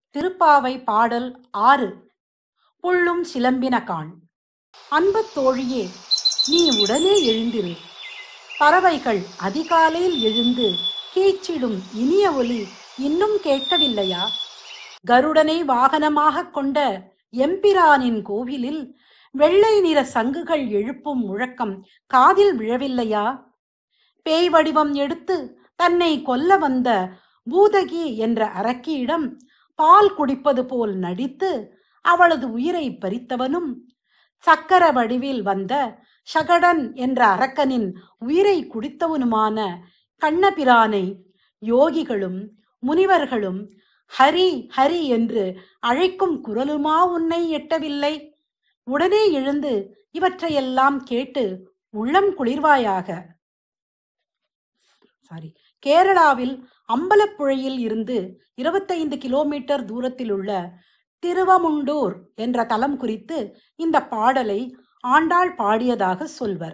திருப்பாவை பாடல் ஆறு புள்ளும் சிலம்பின காண் அன்பத் தோழியே நீ உடனே எழுந்திரு பறவைகள் அதிகாலையில் எழுந்து கீச்சிடும் இனிய ஒலி இன்னும் கேட்கவில்லையா கருடனை வாகனமாகக் கொண்ட எம்பிரானின் கோவிலில் வெள்ளை நிற சங்குகள் எழுப்பும் முழக்கம் காதில் விழவில்லையா பேய் வடிவம் எடுத்து தன்னை கொல்ல வந்த பூதகி என்ற அரக்கியிடம் பால் குடிப்பது போல் நடித்து அவளது உயிரை பறித்தவனும் சக்கர வடிவில் வந்த சகடன் என்ற அரக்கனின் உயிரை குடித்தவனுமான கண்ணபிரானை யோகிகளும் முனிவர்களும் ஹரி ஹரி என்று அழைக்கும் குரலுமா உன்னை எட்டவில்லை உடனே எழுந்து இவற்றையெல்லாம் கேட்டு உள்ளம் குளிர்வாயாக சாரி கேரளாவில் அம்பலப்புழையில் இருந்து இருபத்தைந்து கிலோமீட்டர் தூரத்தில் உள்ள திருவமுண்டூர் என்ற தலம் குறித்து இந்த பாடலை ஆண்டாள் பாடியதாக சொல்வர்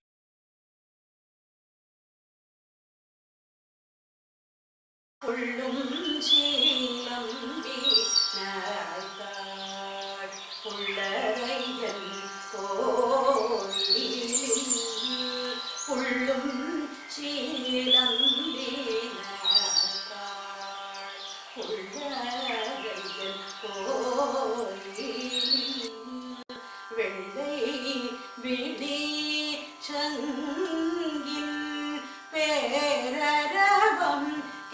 புள்ளும் சீலம்பி நகாள் புள்ளரையன் கோயிலில் புள்ளும் சீலம்பி நகாள் புள்ளரையன் கோயிலில் வெள்ளை விழி சங்கின் பேரரவம்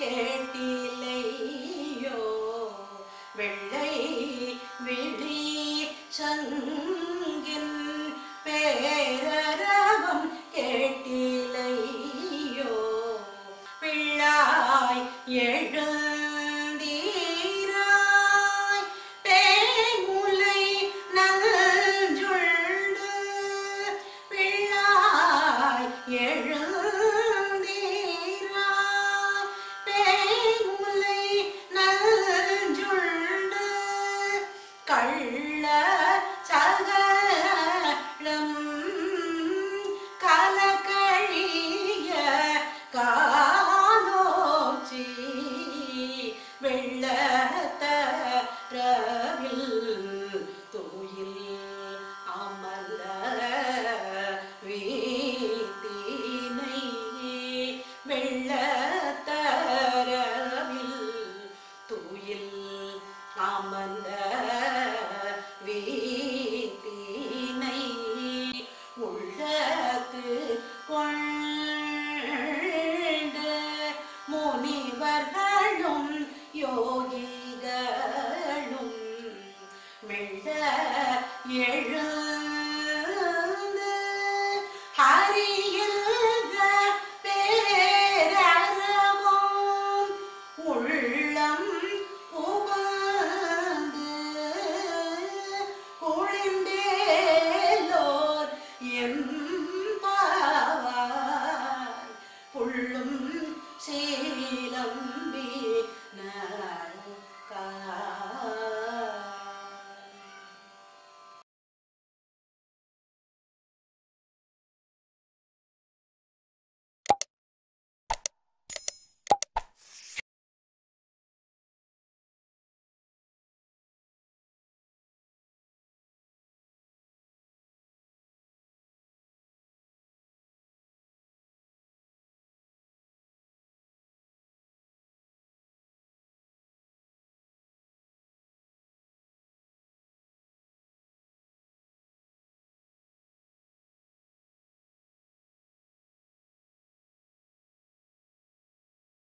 கேட்டிலையோ வெள்ளை விழி சங்கின் பேர